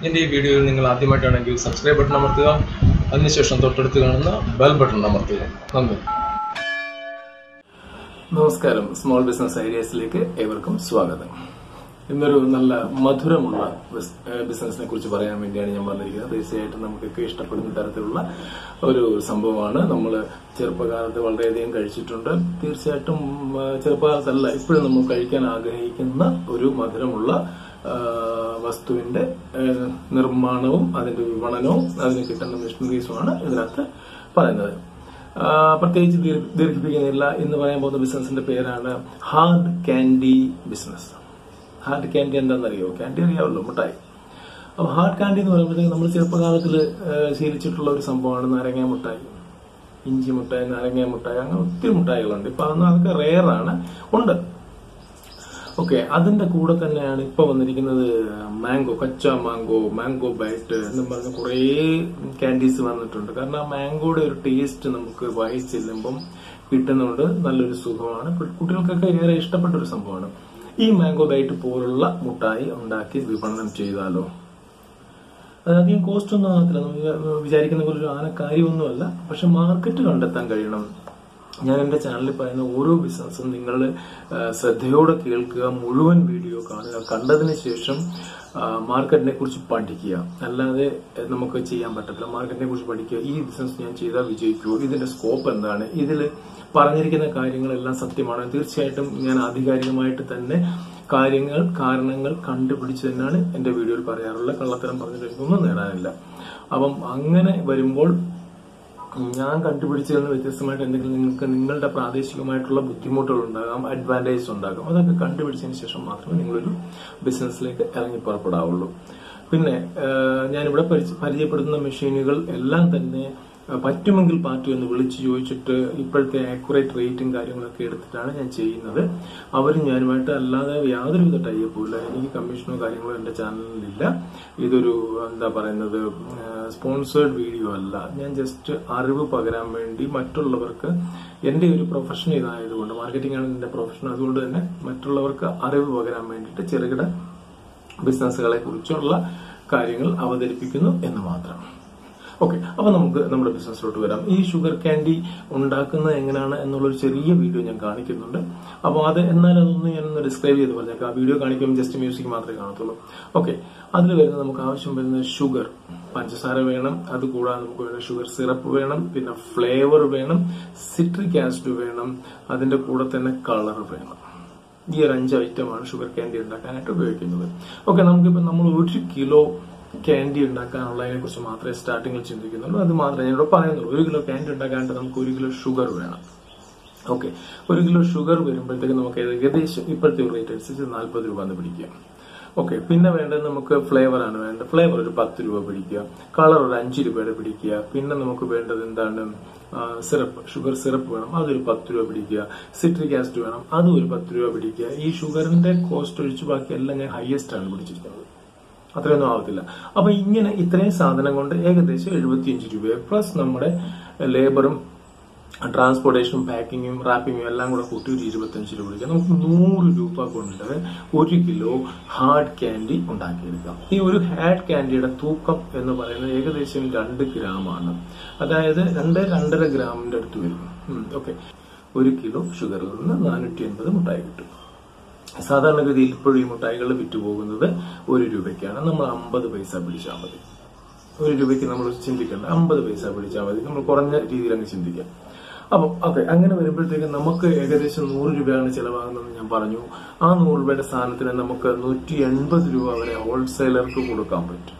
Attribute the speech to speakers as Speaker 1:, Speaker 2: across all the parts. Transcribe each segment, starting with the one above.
Speaker 1: എൻ്റെ ഈ വീഡിയോയിൽ നിങ്ങൾ ആദ്യമായിട്ടാണെങ്കിൽ സബ്സ്ക്രൈബ് ബട്ടൺ അമർത്തുക അതിനുശേഷം തൊട്ടടുത്ത് കാണുന്ന ബെൽ ബട്ടൺ അമർത്തുക നന്ദി നമസ്കാരം സ്മോൾ ബിസിനസ് ഐഡിയാസിലേക്ക് ഏവർക്കും സ്വാഗതം ഇന്നൊരു നല്ല മധുരമുള്ള ബിസ്- ഏഹ് ബിസിനസിനെ കുറിച്ച് പറയാൻ വേണ്ടിയാണ് ഞാൻ വന്നിരിക്കുന്നത് തീർച്ചയായിട്ടും നമുക്കൊക്കെ ഇഷ്ടപ്പെടുന്ന തരത്തിലുള്ള ഒരു സംഭവമാണ് നമ്മൾ ചെറുപ്പകാലത്ത് വളരെയധികം കഴിച്ചിട്ടുണ്ട് തീർച്ചയായിട്ടും ഉം, ആ, ചെറുപ്പകാലത്തല്ല ഇപ്പോഴും നമ്മൾ കഴിക്കാൻ ആഗ്രഹിക്കുന്ന ഒരു മധുരമുള്ള ആ, വസ്തുവിന്റെ ഏഹ്, നിർമ്മാണവും അതിന്റെ വിപണനവും അതിന് കിട്ടുന്ന മെഷീനറീസുമാണ് ഇതിനകത്ത് പറയുന്നത് ആ, പ്രത്യേകിച്ച് ദീർ- ദീർഘിപ്പിക്കുന്നില്ല എന്ന് പറയാൻ പോകുന്ന ബിസിനസിന്റെ പേരാണ് hard candy business hard candy എന്താണെന്നറിയോ കാൻഡി അറിയാമല്ലോ മിഠായി അപ്പൊ ഹാർഡ് കാൻഡി എന്ന് പറയുമ്പോഴത്തേക്ക് നമ്മൾ ചെറുപ്പകാലത്തിൽ ശീലിച്ചിട്ടുള്ള ഒരു സംഭവമാണ് നാരങ്ങ മിഠായി ഇഞ്ചി മിഠായി നാരങ്ങ മിഠായി അങ്ങനെ ഒത്തിരി മിഠായികളുണ്ട് ഇപ്പൊ അതൊന്നും അതൊക്കെ റെയറാണ് ഉണ്ട് ഓക്കെ അതിന്റെ കൂടെ തന്നെയാണ് ഇപ്പൊ വന്നിരിക്കുന്നത് മാംഗോ കച്ച മാംഗോ മാംഗോ ബൈറ്റ് എന്നും പറഞ്ഞ് കുറേ കാൻഡീസ് വന്നിട്ടുണ്ട് കാരണം ആ മാംഗോയുടെ ഒരു ടേസ്റ്റ് നമുക്ക് വായി ചെല്ലുമ്പം കിട്ടുന്നുണ്ട് നല്ലൊരു സുഖമാണ് കു- കുട്ടികൾക്കൊക്കെ ഏറെ ഇഷ്ടപ്പെട്ട ഒരു സംഭവമാണ് ഈ മാംഗോ ബൈറ്റ് പോലുള്ള മുട്ടായി ഉണ്ടാക്കി വിപണനം ചെയ്താലോ അത് അധികം കോസ്റ്റ് ഒന്നും ആകത്തില്ല നമ്മൾ വിചാരിക്കുന്ന പോലെ ഒരു ആന കാര്യമൊന്നുമല്ല പക്ഷെ മാർക്കറ്റ് കണ്ടെത്താൻ കഴിയണം ഞാൻ എന്റെ ചാനലിൽ പറയുന്ന ഓരോ ബിസിനസ്സും നിങ്ങൾ ശ്രദ്ധയോടെ കേൾക്കുക മുഴുവൻ വീഡിയോ കാണുക കണ്ടതിന് ശേഷം ആ, മാർക്കറ്റിനെ കുറിച്ച് പഠിക്കുക അല്ലാതെ എഹ്, നമുക്ക് ചെയ്യാൻ പറ്റത്തില്ല മാർക്കറ്റിനെ കുറിച്ച് പഠിക്കുക ഈ ബിസിനസ് ഞാൻ ചെയ്താൽ വിജയിക്കുമോ ഇതിന്റെ സ്കോപ്പ് എന്താണ് ഇതിൽ പറഞ്ഞിരിക്കുന്ന കാര്യങ്ങളെല്ലാം സത്യമാണ് തീർച്ചയായിട്ടും ഞാൻ ആധികാരികമായിട്ട് തന്നെ കാര്യങ്ങൾ കാരണങ്ങൾ കണ്ടുപിടിച്ച് തന്നെയാണ് എന്റെ വീഡിയോയിൽ പറയാറുള്ളത് കള്ളത്തരം പറഞ്ഞിട്ട് എനിക്കൊന്നും നേടാനില്ല അപ്പം അങ്ങനെ വരുമ്പോൾ ഞാൻ കണ്ടുപിടിച്ചതിൽ നിന്ന് വ്യത്യസ്തമായിട്ട് എന്തെങ്കിലും നിങ്ങൾക്ക് നിങ്ങളുടെ പ്രാദേശികമായിട്ടുള്ള ബുദ്ധിമുട്ടുകൾ ഉണ്ടാകാം അഡ്വാൻറ്റേജ് ഉണ്ടാകാം അതൊക്കെ കണ്ടുപിടിച്ചതിന് ശേഷം മാത്രമേ നിങ്ങളൊരു ബിസിനസ്സിലേക്ക് ഇറങ്ങി പുറപ്പെടാവുള്ളൂ പിന്നെ ഏഹ്, ഞാനിവിടെ പരിച- പരിചയപ്പെടുത്തുന്ന മെഷീനുകൾ എല്ലാം തന്നെ ഏഹ്, പറ്റുമെങ്കിൽ പാറ്റു എന്ന് വിളിച്ചു ചോദിച്ചിട്ട് ഇപ്പോഴത്തെ ആക്യുറേറ്റ് റേറ്റും കാര്യങ്ങളൊക്കെ എടുത്തിട്ടാണ് ഞാൻ ചെയ്യുന്നത് അവരും ഞാനുമായിട്ട് അല്ലാതെ യാതൊരുവിധ ടൈപ്പും ഇല്ല എനിക്ക് കമ്മീഷനോ കാര്യങ്ങളോ എന്റെ ചാനലിലില്ല ഇതൊരു എന്താ പറയുന്നത് സ്പോൺസേർഡ് വീഡിയോ അല്ല ഞാൻ ജസ്റ്റ് അറിവ് പകരാൻ വേണ്ടി മറ്റുള്ളവർക്ക് എന്റെ ഒരു പ്രൊഫഷൻ ഇതായതുകൊണ്ട് മാർക്കറ്റിംഗ് ആണ് എന്റെ പ്രൊഫഷൻ അതുകൊണ്ട് തന്നെ മറ്റുള്ളവർക്ക് അറിവ് പകരാൻ വേണ്ടിയിട്ട് ചെറുകിട ബിസിനസ്സുകളെ കുറിച്ചുള്ള കാര്യങ്ങൾ അവതരിപ്പിക്കുന്നു എന്ന് മാത്രം ഓക്കെ അപ്പൊ നമുക്ക് നമ്മുടെ ബിസിനസ്സിലോട്ട് വരാം ഈ ഷുഗർ ക്യാൻഡി ഉണ്ടാക്കുന്നത് എങ്ങനെയാണ് എന്നുള്ളൊരു ചെറിയ വീഡിയോ ഞാൻ കാണിക്കുന്നുണ്ട് അപ്പോൾ അത് എന്നാൽ അതൊന്ന് ഞാനൊന്ന് ഡിസ്ക്രൈബ് ചെയ്ത് പറഞ്ഞേക്കാം ആ വീഡിയോ കാണിക്കുമ്പോൾ ജസ്റ്റ് മ്യൂസിക് മാത്രമേ കാണത്തുള്ളൂ ഓക്കെ അതിൽ വരുന്ന നമുക്ക് ആവശ്യം വരുന്ന ഷുഗർ പഞ്ചസാര വേണം അത് കൂടാതെ നമുക്ക് വേണ്ട ഷുഗർ സിറപ്പ് വേണം പിന്നെ ഫ്ലേവർ വേണം സിട്രിക് ആസിഡ് വേണം അതിന്റെ കൂടെ തന്നെ കളർ വേണം ഈ ഒരു അഞ്ച് ഐറ്റമാണ് ഷുഗർ ക്യാൻഡി ഉണ്ടാക്കാനായിട്ട് ഉപയോഗിക്കുന്നത് ഓക്കെ നമുക്കിപ്പോൾ നമ്മൾ ഒരു കിലോ ക്യാൻഡി ഉണ്ടാക്കാനുള്ളതിനെ കുറിച്ച് മാത്രമേ സ്റ്റാർട്ടിങ്ങിൽ ചിന്തിക്കുന്നുള്ളൂ അത് മാത്രമേ ഞാനിവിടെ പറയുന്നുള്ളൂ ഒരു കിലോ ക്യാൻഡി ഉണ്ടാക്കാനായിട്ട് നമുക്ക് ഒരു കിലോ ഷുഗർ വേണം ഓക്കെ ഒരു കിലോ ഷുഗർ വരുമ്പോഴത്തേക്ക് നമുക്ക് ഏകദേശം ഇപ്പോഴത്തെ റേറ്റ് അനുസരിച്ച് നാൽപ്പത് രൂപ എന്ന് പിടിക്കുക ഓക്കെ പിന്നെ വേണ്ടത് നമുക്ക് ഫ്ലേവർ ആണ് വേണ്ടത് ഫ്ലേവർ ഒരു പത്ത് രൂപ പിടിക്കുക കളർ ഒരു അഞ്ച് രൂപയുടെ പിടിക്കുക പിന്നെ നമുക്ക് വേണ്ടത് എന്താണ് സിറപ്പ് ഷുഗർ സിറപ്പ് വേണം അതൊരു പത്ത് രൂപ പിടിക്കുക സിട്രിക് ആസിഡ് വേണം അതും ഒരു പത്ത് രൂപ പിടിക്കുക ഈ ഷുഗറിന്റെ കോസ്റ്റ് ഒഴിച്ച് ബാക്കി എല്ലാം ഞാൻ ഹയസ്റ്റ് ആണ് പിടിച്ചിരിക്കുന്നത് അത്രയൊന്നും ആവത്തില്ല അപ്പൊ ഇങ്ങനെ ഇത്രയും സാധനം കൊണ്ട് ഏകദേശം എഴുപത്തിയഞ്ച് രൂപ പ്ലസ് നമ്മുടെ ലേബറും ട്രാൻസ്പോർട്ടേഷനും പാക്കിങ്ങും റാപ്പിങ്ങും എല്ലാം കൂടെ കൂട്ടി ഒരു ഇരുപത്തഞ്ച് രൂപ പിടിക്കാം നമുക്ക് നൂറ് രൂപ കൊണ്ട് ഒരു കിലോ ഹാർഡ് ക്യാൻഡി ഉണ്ടാക്കിയെടുക്കാം ഈ ഒരു ഹാർഡ് ക്യാൻഡിയുടെ തൂക്കം എന്ന് പറയുന്നത് ഏകദേശം രണ്ട് ഗ്രാം ആണ് അതായത് രണ്ട് രണ്ടര ഗ്രാമിന്റെ അടുത്ത് വരും ഓക്കെ ഒരു കിലോ ഷുഗറിൽ നിന്ന് നാനൂറ്റി എൺപത് മുട്ടായി കിട്ടും സാധാരണഗതിയിൽ ഇപ്പോഴും ഈ മുട്ടായികൾ വിറ്റുപോകുന്നത് ഒരു രൂപയ്ക്കാണ് നമ്മൾ അമ്പത് പൈസ പിടിച്ചാൽ മതി ഒരു രൂപയ്ക്ക് നമ്മൾ ചിന്തിക്കേണ്ട അമ്പത് പൈസ പിടിച്ചാൽ മതി നമ്മൾ കുറഞ്ഞ രീതിയിൽ അങ്ങ് ചിന്തിക്കാം അപ്പം ഓക്കെ അങ്ങനെ വരുമ്പോഴത്തേക്ക് നമുക്ക് ഏകദേശം നൂറ് രൂപയാണ് ചിലവാകുന്നതെന്ന് ഞാൻ പറഞ്ഞു ആ നൂറ് രൂപയുടെ സ്ഥാനത്തിന് നമുക്ക് നൂറ്റി എൺപത് രൂപ വരെ ഹോൾസെയിലർക്ക് കൊടുക്കാൻ പറ്റും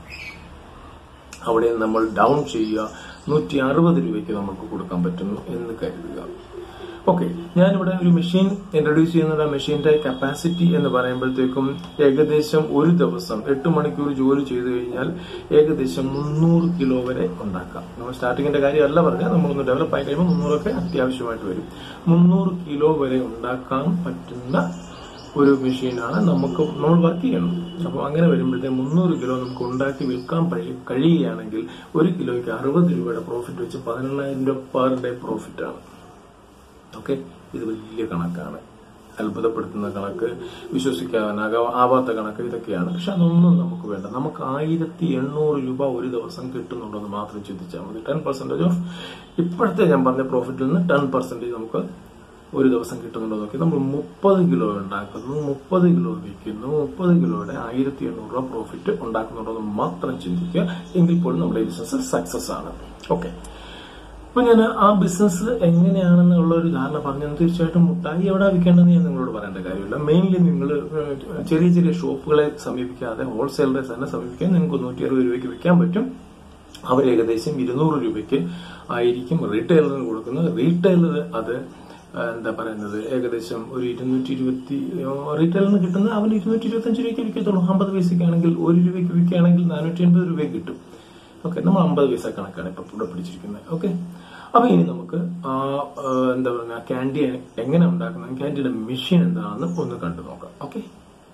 Speaker 1: അവിടെ നമ്മൾ ഡൗൺ ചെയ്യുക നൂറ്റി അറുപത് രൂപയ്ക്ക് നമുക്ക് കൊടുക്കാൻ പറ്റുന്നു എന്ന് കരുതുക ഓക്കെ ഞാനിവിടെ ഒരു മെഷീൻ ഇൻട്രൊഡ്യൂസ് ചെയ്യുന്ന മെഷീന്റെ കപ്പാസിറ്റി എന്ന് പറയുമ്പോഴത്തേക്കും ഏകദേശം ഒരു ദിവസം എട്ട് മണിക്കൂർ ജോലി ചെയ്തു കഴിഞ്ഞാൽ ഏകദേശം മുന്നൂറ് കിലോ വരെ ഉണ്ടാക്കാം നമ്മൾ സ്റ്റാർട്ടിങ്ങിന്റെ കാര്യമല്ല പറഞ്ഞാൽ നമ്മളൊന്ന് ഡെവലപ്പ് ആയി കഴിയുമ്പോൾ മുന്നൂറൊക്കെ അത്യാവശ്യമായിട്ട് വരും മുന്നൂറ് കിലോ വരെ ഉണ്ടാക്കാൻ പറ്റുന്ന ഒരു മെഷീനാണ് നമുക്ക് നമ്മൾ വർക്ക് ചെയ്യണം അപ്പോൾ അങ്ങനെ വരുമ്പോഴത്തേക്ക് മുന്നൂറ് കിലോ നമുക്ക് ഉണ്ടാക്കി വിൽക്കാൻ കഴി- കഴിയുകയാണെങ്കിൽ ഒരു കിലോയ്ക്ക് അറുപത് രൂപയുടെ പ്രോഫിറ്റ് വെച്ച് പതിനെണ്ണായിരം രൂപ പെർ ഡേ പ്രോഫിറ്റ് ആണ് ഓക്കെ ഇത് വലിയ കണക്കാണ് അത്ഭുതപ്പെടുത്തുന്ന കണക്ക് വിശ്വസിക്കാനാകാ ആവാത്ത കണക്ക് ഇതൊക്കെയാണ് പക്ഷെ അതൊന്നും നമുക്ക് വേണ്ട നമുക്ക് ആയിരത്തി എണ്ണൂറ് രൂപ ഒരു ദിവസം കിട്ടുന്നുണ്ടോ എന്ന് മാത്രം ചിന്തിച്ചാൽ മതി ടെൻ പെർസെന്റേജ് ഓഫ് ഇപ്പോഴത്തെ ഞാൻ പറഞ്ഞ പ്രോഫിറ്റിൽ നിന്ന് ടെൻ പെർസെന്റേജ് നമുക്ക് ഒരു ദിവസം കിട്ടുന്നുണ്ടോ നോക്കി നമ്മൾ മുപ്പത് കിലോ ഉണ്ടാക്കുന്നു മുപ്പത് കിലോ വിൽക്കുന്നു മുപ്പത് കിലോയുടെ ആയിരത്തി എണ്ണൂറ് രൂപ പ്രോഫിറ്റ് ഉണ്ടാക്കുന്നുണ്ടോ എന്ന് മാത്രം ചിന്തിക്കുക എങ്കിൽ പോലും നമ്മുടെ ബിസിനസ് സക്സസ് ആണ് ഓക്കെ അപ്പൊ ഞാൻ ആ ബിസിനസ് എങ്ങനെയാണെന്നുള്ള ഒരു ധാരണ പറഞ്ഞു തീർച്ചയായിട്ടും മുട്ടായി എവിടെ വിൽക്കേണ്ടതെന്ന് ഞാൻ നിങ്ങളോട് പറയേണ്ട കാര്യമില്ല മെയിൻലി നിങ്ങൾ ചെറിയ ചെറിയ ഷോപ്പുകളെ സമീപിക്കാതെ ഹോൾസെയിലേഴ്സ് തന്നെ സമീപിക്കാൻ നിങ്ങൾക്ക് നൂറ്റി അറുപത് രൂപയ്ക്ക് വിൽക്കാൻ പറ്റും അവർ ഏകദേശം ഇരുന്നൂറ് രൂപയ്ക്ക് ആയിരിക്കും റീറ്റെയിലറിന് കൊടുക്കുന്നത് റീറ്റെയിലർ അത് ആ, എന്താ പറയുന്നത് ഏകദേശം ഒരു ഇരുന്നൂറ്റി ഇരുപത്തി റീറ്റെയിലിന് കിട്ടുന്ന അവൻ ഇരുന്നൂറ്റി ഇരുപത്തി അഞ്ച് രൂപയ്ക്ക് വിൽക്കത്തുള്ളൂ അമ്പത് പൈസയ്ക്കാണെങ്കിൽ ഒരു രൂപയ്ക്ക് വിൽക്കുകയാണെങ്കിൽ നാനൂറ്റി അൻപത് രൂപയ്ക്ക് കിട്ടും ഓക്കെ നമ്മൾ അമ്പത് പൈസ കണക്കാണ് ഇപ്പൊ ഇവിടെ പിടിച്ചിരിക്കുന്നത് ഓക്കെ അപ്പൊ ഇനി നമുക്ക് ആ ആ, എന്താ പറയുക ക്യാൻഡി എങ്ങനെ ഉണ്ടാക്കുന്നത് ക്യാൻഡിയുടെ മെഷീൻ എന്താണെന്ന് ഒന്ന് കണ്ടു നോക്കാം ഓക്കെ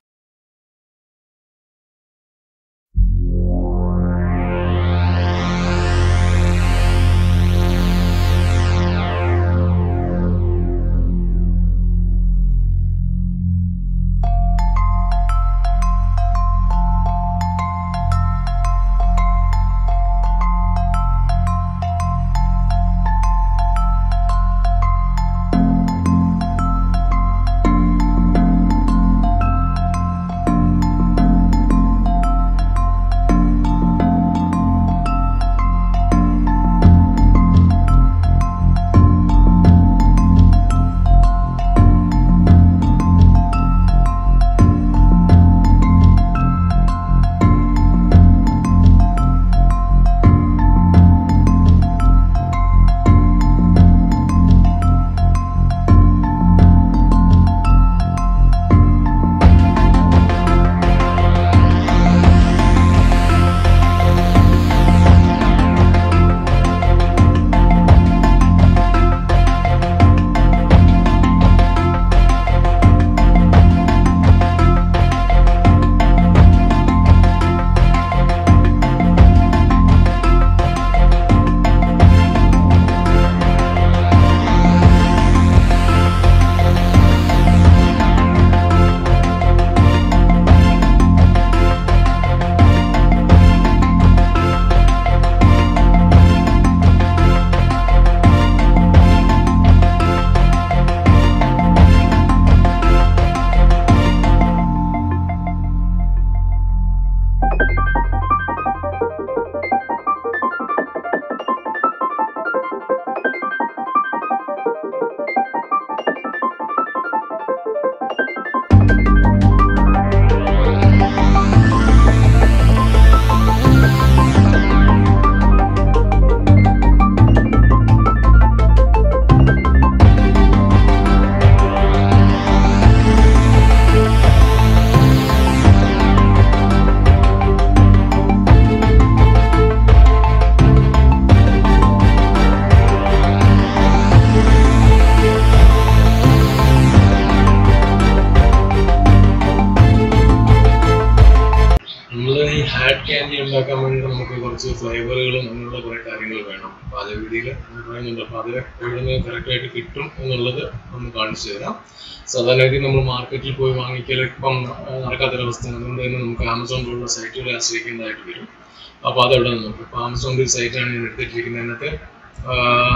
Speaker 1: നമ്മൾ ഈ ഹാഡ് ക്യാൻഡി ഉണ്ടാക്കാൻ വേണ്ടി നമുക്ക് കുറച്ച് ഫ്ലേവറുകളും അങ്ങനെയുള്ള കുറെ കാര്യങ്ങൾ വേണം അപ്പൊ അത് വീഡിയോയിൽ പറയുന്നുണ്ട് അപ്പൊ അത് എവിടെ നിന്ന് കറക്റ്റ് ആയിട്ട് കിട്ടും എന്നുള്ളത് ഒന്ന് കാണിച്ചു തരാം സാധാരണഗതി നമ്മൾ മാർക്കറ്റിൽ പോയി വാങ്ങിക്കൽ ഇപ്പം ആ, നടക്കാത്തൊരവസ്ഥയാണ് അതുകൊണ്ട് തന്നെ നമുക്ക് ആമസോൺ പോലുള്ള സൈറ്റുകളെ ആശ്രയിക്കേണ്ടതായിട്ട് വരും അപ്പൊ അതെവിടെ നിന്ന് നോക്കും ഇപ്പൊ ആമസോണിന്റെ ഒരു സൈറ്റാണ് ഞാൻ എടുത്തിട്ടിരിക്കുന്നതിനകത്ത് ആ,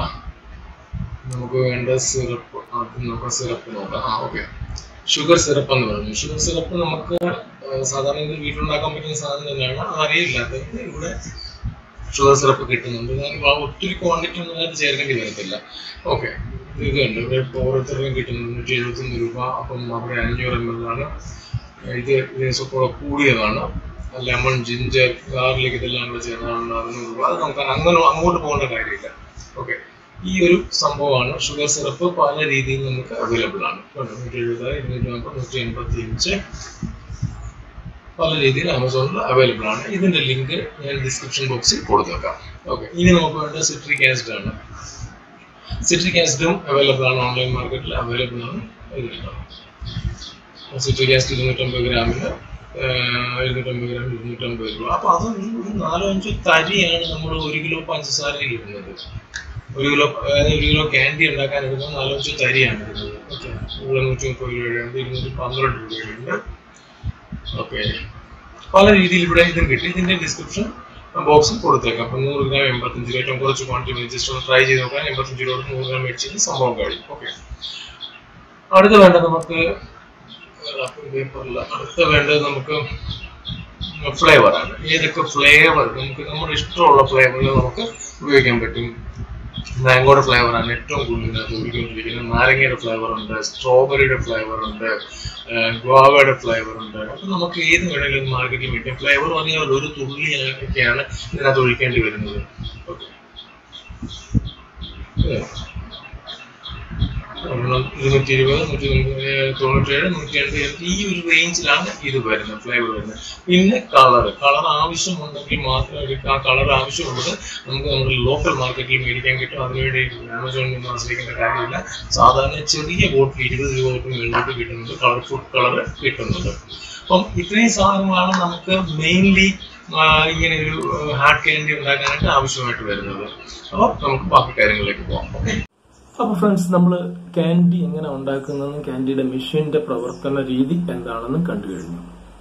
Speaker 1: നമുക്ക് വേണ്ട സിറപ്പ് ആദ്യം നമുക്ക് സിറപ്പ് നോക്കാം ആ ഓക്കെ ഷുഗർ സിറപ്പ് എന്ന് പറഞ്ഞു ഷുഗർ സിറപ്പ് നമുക്ക് ആ, സാധാരണ ഇത് വീട്ടിലുണ്ടാക്കാൻ പറ്റുന്ന സാധനം തന്നെയാണ് അറിയില്ലാത്തത് ഇവിടെ ഷുഗർ സിറപ്പ് കിട്ടുന്നുണ്ട് ഞാൻ വ- ഒത്തിരി ക്വാണ്ടിറ്റി ഒന്നും അതിനകത്ത് ചേർക്കേണ്ടി വരത്തില്ല ഓക്കെ ഇത് ഉണ്ട് ഇവിടെ ഇപ്പോൾ ഓരോരുത്തർക്കും കിട്ടുന്നത് നൂറ്റി എഴുപത്തൊന്ന് രൂപ അപ്പം അവിടെ അഞ്ഞൂറ് എം എൽ ആണ് ഇത് ഇതിന് കൂടെ കൂടിയതാണ് ലെമൺ ജിഞ്ചർ ഗാർലിക് ഇതെല്ലാം കൂടെ ചേർന്നാണ് അറുന്നൂറ് രൂപ അത് നമുക്ക് അങ്ങനെ അങ്ങോട്ട് പോകേണ്ട കാര്യമില്ല ഓക്കെ ഈ ഒരു സംഭവമാണ് ഷുഗർ സിറപ്പ് പല രീതിയിൽ നമുക്ക് അവൈലബിൾ ആണ് കണ്ടോ? നൂറ്റി എഴുപത് ഇരുന്നൂറ്റി നാൽപ്പത് നൂറ്റി എൺപത്തി അഞ്ച് പല രീതിയിൽ ആമസോണിൽ അവൈലബിൾ ആണ് ഇതിന്റെ ലിങ്ക് ഞാൻ ഡിസ്ക്രിപ്ഷൻ ബോക്സിൽ കൊടുത്തേക്കാം ഓക്കെ ഇനി നമുക്ക് വേണ്ട സിട്രിക് ആസിഡ് ആണ് സിട്രിക് ആസിഡും അവൈലബിൾ ആണ് ഓൺലൈൻ മാർക്കറ്റിൽ അവൈലബിൾ ആണ് ഇതിലുണ്ടാവും സിട്രിക് ആസിഡ് ഇരുന്നൂറ്റമ്പത് ഗ്രാമിന് എഴുന്നൂറ്റമ്പത് ഗ്രാം ഇരുന്നൂറ്റമ്പത് രൂപ അപ്പൊ അത് ഈ ഒരു നാലോ അഞ്ചോ തരിയാണ് നമ്മൾ ഒരു കിലോ പഞ്ചസാരയിൽ ഇടുന്നത് ഒരു കിലോ അതായത് ഒരു കിലോ ക്യാൻഡി ഉണ്ടാക്കാൻ എടുക്കുന്നത് നാലോ അഞ്ചോ തരിയാണ് ഇടുന്നത് ഓക്കെ ഇവിടെ നൂറ്റി മുപ്പത് രൂപയുണ്ട് ഇരുന്നൂറ്റി പന്ത്രണ്ട് രൂപയുണ്ട് ഓക്കെ പല രീതിയിൽ ഇവിടെ ഇതും കിട്ടി ഇതിന്റെ ഡിസ്ക്രിപ്ഷൻ ബോക്സിൽ കൊടുത്തേക്കാം അപ്പം നൂറ് ഗ്രാം എൺപത്തഞ്ച് രൂപ ഏറ്റവും കുറച്ച് ക്വാണ്ടിറ്റി ജസ്റ്റ് ഒന്ന് ട്രൈ ചെയ്ത് നോക്കാൻ എൺപത്തഞ്ച് രൂപ നൂറ് ഗ്രാം മേടിച്ചെങ്കിൽ സംഭവം കഴിയും ഓക്കെ അടുത്ത വേണ്ടത് നമുക്ക് പേപ്പറില്ല അടുത്ത വേണ്ടത് നമുക്ക് ഫ്ലേവർ ആണ് ഏതൊക്കെ ഫ്ലേവർ നമുക്ക് നമ്മുടെ ഇഷ്ടമുള്ള ഫ്ലേവറിൽ നമുക്ക് ഉപയോഗിക്കാൻ പറ്റും മാംഗോയുടെ ഫ്ലേവർ ആണ് ഏറ്റവും കൂടുതൽ ഇതിനകത്ത് ഉപയോഗിക്കൊണ്ടിരിക്കുന്നത് നാരങ്ങയുടെ ഫ്ലേവർ ഉണ്ട് സ്ട്രോബെറിയുടെ ഫ്ലേവർ ഉണ്ട് ഗോവയുടെ ഫ്ലേവർ ഉണ്ട് അപ്പൊ നമുക്ക് ഏത് വേണമെങ്കിലും മാർക്കറ്റിൽ കിട്ടും ഫ്ലേവർ പറഞ്ഞാൽ ഒരു തുള്ളി ഒക്കെയാണ് ഇതിനകത്ത് ഒഴിക്കേണ്ടി വരുന്നത് ഓക്കെ ഇരുന്നൂറ്റി ഇരുപത് നൂറ്റി തൊണ്ണൂറ്റേഴ് നൂറ്റി എൺപത് ഈ ഒരു റേഞ്ചിലാണ് ഇത് വരുന്നത് ഫ്ലേവർ വരുന്നത് പിന്നെ കളർ കളർ ആവശ്യമുണ്ടെങ്കിൽ മാത്രമേ ആ കളർ ആവശ്യമുള്ളത് നമുക്ക് നമ്മുടെ ലോക്കൽ മാർക്കറ്റിൽ മേടിക്കാൻ കിട്ടും അതിനുവേണ്ടി ആമസോണിൽ നിന്ന് ആശ്രയിക്കേണ്ട കാര്യമില്ല സാധാരണ ചെറിയ ബോട്ടിൽ ഇരുപത് രൂപ തൊട്ട് മേളിലോട്ട് കിട്ടുന്നുണ്ട് കളർ ഫുഡ് കളർ കിട്ടുന്നുണ്ട് അപ്പം ഇത്രയും സാധനങ്ങളാണ് നമുക്ക് മെയിൻലി ഇങ്ങനെ ഒരു ഹാർഡ് ക്യാൻഡി ഉണ്ടാക്കാനായിട്ട് ആവശ്യമായിട്ട് വരുന്നത് അപ്പോൾ നമുക്ക് ബാക്കി കാര്യങ്ങളിലേക്ക് പോകാം ഓക്കെ അപ്പൊ ഫ്രണ്ട്സ് നമ്മൾ ക്യാൻഡി എങ്ങനെ ഉണ്ടാക്കുന്നതെന്നും ക്യാൻഡിയുടെ മെഷീന്റെ പ്രവർത്തന രീതി എന്താണെന്നും കണ്ടു കഴിഞ്ഞു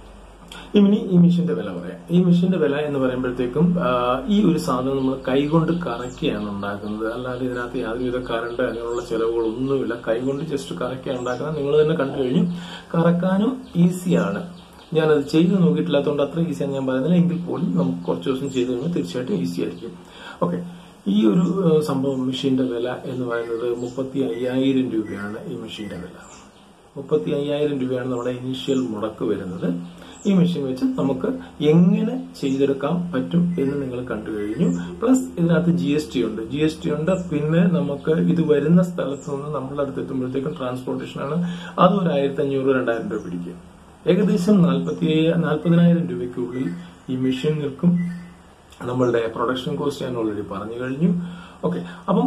Speaker 1: ഇനി ഈ മെഷീന്റെ വില പറയാം ഈ മെഷീന്റെ വില എന്ന് പറയുമ്പോഴത്തേക്കും ഈ ഒരു സാധനം നമ്മൾ കൈകൊണ്ട് കറക്കിയാണ് ഉണ്ടാക്കുന്നത് അല്ലാതെ ഇതിനകത്ത് യാതൊരുവിധ കറണ്ട് അങ്ങനെയുള്ള ചെലവുകളൊന്നുമില്ല കൈകൊണ്ട് ജസ്റ്റ് കറക്കിയാണ് ഉണ്ടാക്കുന്നത് നിങ്ങൾ തന്നെ കണ്ടു കഴിഞ്ഞു കറക്കാനും ഈസിയാണ് ഞാനത് ചെയ്ത് നോക്കിയിട്ടില്ലാത്തതുകൊണ്ട് അത്ര ഈസിയാണ് ഞാൻ പറയുന്നില്ല എങ്കിൽ പോലും നമുക്ക് കുറച്ച് ദിവസം ചെയ്ത് കഴിഞ്ഞാൽ തീർച്ചയായിട്ടും ഈസി ആയിരിക്കും ഓക്കെ ഈ ഒരു സംഭവം മെഷീന്റെ വില എന്ന് പറയുന്നത് മുപ്പത്തി അയ്യായിരം രൂപയാണ് ഈ മെഷീന്റെ വില മുപ്പത്തി അയ്യായിരം രൂപയാണ് നമ്മുടെ ഇനീഷ്യൽ മുടക്ക് വരുന്നത് ഈ മെഷീൻ വെച്ച് നമുക്ക് എങ്ങനെ ചെയ്തെടുക്കാൻ പറ്റും എന്ന് നിങ്ങൾ കണ്ടു കഴിഞ്ഞു പ്ലസ് ഇതിനകത്ത് ജി എസ് ടി ഉണ്ട് ജി എസ് ടി ഉണ്ട് പിന്നെ നമുക്ക് ഇത് വരുന്ന സ്ഥലത്ത് നിന്ന് നമ്മളുടെ അടുത്ത് എത്തുമ്പോഴത്തേക്കും ട്രാൻസ്പോർട്ടേഷൻ ആണ് അത് ഒരു ആയിരത്തി അഞ്ഞൂറ് രണ്ടായിരം രൂപ പിടിക്കും ഏകദേശം നാൽപ്പത്തി നാൽപ്പതിനായിരം രൂപയ്ക്കുള്ളിൽ ഈ മെഷീൻ നിൽക്കും നമ്മളുടെ പ്രൊഡക്ഷൻ കോസ്റ്റ് ഞാൻ ഓൾറെഡി പറഞ്ഞു കഴിഞ്ഞു ഓക്കെ അപ്പം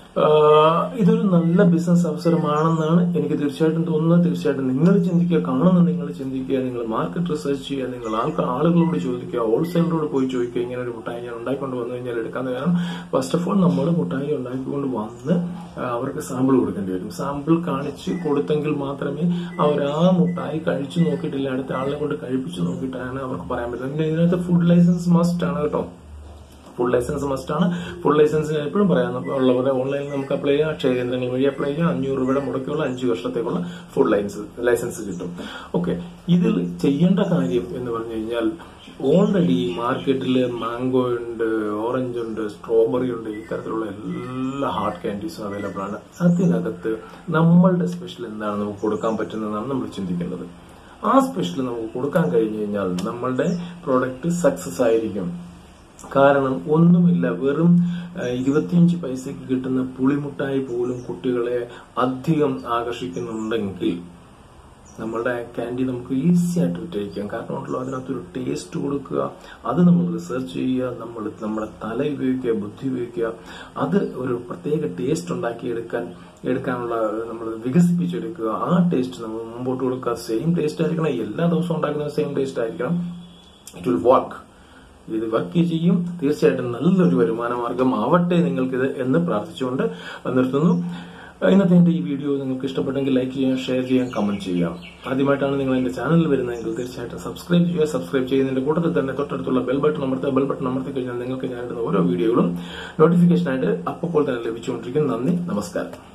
Speaker 1: ഇതൊരു നല്ല ബിസിനസ് അവസരമാണെന്നാണ് എനിക്ക് തീർച്ചയായിട്ടും തോന്നുന്നത് തീർച്ചയായിട്ടും നിങ്ങൾ ചിന്തിക്കുക കാണുന്ന നിങ്ങൾ ചിന്തിക്കുക നിങ്ങൾ മാർക്കറ്റ് റിസർച്ച് ചെയ്യുക നിങ്ങൾ ആൾക്കാർ ആളുകളോട് ചോദിക്കുക ഹോൾസെയിലറോട് പോയി ചോദിക്കുക ഇങ്ങനെ ഒരു മുട്ടായി ഞാൻ ഉണ്ടാക്കിക്കൊണ്ട് വന്നു കഴിഞ്ഞാൽ എടുക്കാന്ന് കാരണം ഫസ്റ്റ് ഓഫ് ഓൾ നമ്മൾ മുട്ടായി ഉണ്ടാക്കിക്കൊണ്ട് വന്ന് അവർക്ക് സാമ്പിൾ കൊടുക്കേണ്ടി വരും സാമ്പിൾ കാണിച്ച് കൊടുത്തെങ്കിൽ മാത്രമേ അവർ ആ മുട്ടായി കഴിച്ചു നോക്കിയിട്ടില്ല അടുത്ത ആളിനെ കൊണ്ട് കഴിപ്പിച്ചു നോക്കിയിട്ടാണ് അവർക്ക് പറയാൻ പറ്റുന്നത് പിന്നെ ഇതിനകത്ത് ഫുഡ് ലൈസൻസ് മസ്റ്റ് ആണ് കേട്ടോ ഫുൾ ലൈസൻസ് മസ്റ്റ് ആണ് ഫുൾ ലൈസൻസിന് എപ്പോഴും പറയാം ഉള്ള പോലെ ഓൺലൈനിൽ നമുക്ക് അപ്ലൈ ചെയ്യാം അക്ഷയ കേന്ദ്രങ്ങൾ വഴി അപ്ലൈ ചെയ്യാം അഞ്ഞൂറ് രൂപയുടെ മുടക്കിയുള്ള അഞ്ച് വർഷത്തേക്കുള്ള ഫുൾ ലൈസൻസ് ലൈസൻസ് കിട്ടും ഓക്കെ ഇതിൽ ചെയ്യേണ്ട കാര്യം എന്ന് പറഞ്ഞു കഴിഞ്ഞാൽ ഓൾറെഡി മാർക്കറ്റിൽ മാംഗോ ഉണ്ട് ഓറഞ്ച് ഉണ്ട് സ്ട്രോബെറി ഉണ്ട് ഇത്തരത്തിലുള്ള എല്ലാ ഹാർഡ് ക്യാൻഡീസും അവൈലബിൾ ആണ് അതിനകത്ത് നമ്മളുടെ സ്പെഷ്യൽ എന്താണ് നമുക്ക് കൊടുക്കാൻ പറ്റുന്നതെന്നാണ് നമ്മൾ ചിന്തിക്കേണ്ടത് ആ സ്പെഷ്യൽ നമുക്ക് കൊടുക്കാൻ കഴിഞ്ഞു കഴിഞ്ഞാൽ നമ്മളുടെ പ്രോഡക്റ്റ് സക്സസ് ആയിരിക്കും കാരണം ഒന്നുമില്ല വെറും ഇരുപത്തിയഞ്ച് പൈസക്ക് കിട്ടുന്ന പുളിമുട്ടായി പോലും കുട്ടികളെ അധികം ആകർഷിക്കുന്നുണ്ടെങ്കിൽ നമ്മളുടെ ക്യാൻഡി നമുക്ക് ഈസി ആയിട്ട് വിറ്റഴിക്കാം കാരണം ഉണ്ടല്ലോ അതിനകത്തൊരു ടേസ്റ്റ് കൊടുക്കുക അത് നമ്മൾ റിസർച്ച് ചെയ്യുക നമ്മൾ നമ്മുടെ തല ഉപയോഗിക്കുക ബുദ്ധി ഉപയോഗിക്കുക അത് ഒരു പ്രത്യേക ടേസ്റ്റ് ഉണ്ടാക്കിയെടുക്കാൻ എടുക്കാനുള്ള നമ്മൾ വികസിപ്പിച്ചെടുക്കുക ആ ടേസ്റ്റ് നമ്മൾ മുമ്പോട്ട് കൊടുക്കുക സെയിം ടേസ്റ്റ് ആയിരിക്കണം എല്ലാ ദിവസവും ഉണ്ടാക്കുന്ന സെയിം ടേസ്റ്റ് ആയിരിക്കണം ഇറ്റ് വിൽ വർക്ക് ഇത് വർക്ക് ചെയ്യും തീർച്ചയായിട്ടും നല്ലൊരു വരുമാന മാർഗം ആവട്ടെ നിങ്ങൾക്കിത് എന്ന് പ്രാർത്ഥിച്ചുകൊണ്ട് നിർത്തുന്നു ഇന്നത്തെ എന്റെ ഈ വീഡിയോ നിങ്ങൾക്ക് ഇഷ്ടപ്പെട്ടെങ്കിൽ ലൈക്ക് ചെയ്യാം ഷെയർ ചെയ്യാം കമന്റ് ചെയ്യാം ആദ്യമായിട്ടാണ് നിങ്ങൾ എന്റെ ചാനലിൽ വരുന്നതെങ്കിൽ തീർച്ചയായിട്ടും സബ്സ്ക്രൈബ് ചെയ്യുക സബ്സ്ക്രൈബ് ചെയ്യുന്നതിന്റെ കൂട്ടത്തിൽ തന്നെ തൊട്ടടുത്തുള്ള ബെൽ ബട്ടൺ അമർത്തുക ബെൽ ബട്ടൺ അമർത്തി കഴിഞ്ഞാൽ നിങ്ങൾക്ക് ഞാൻ ഇടുന്ന ഓരോ വീഡിയോകളും നോട്ടിഫിക്കേഷനായിട്ട് അപ്പോൾ തന്നെ ലഭിച്ചുകൊണ്ടിരിക്കും നന്ദി നമസ്കാരം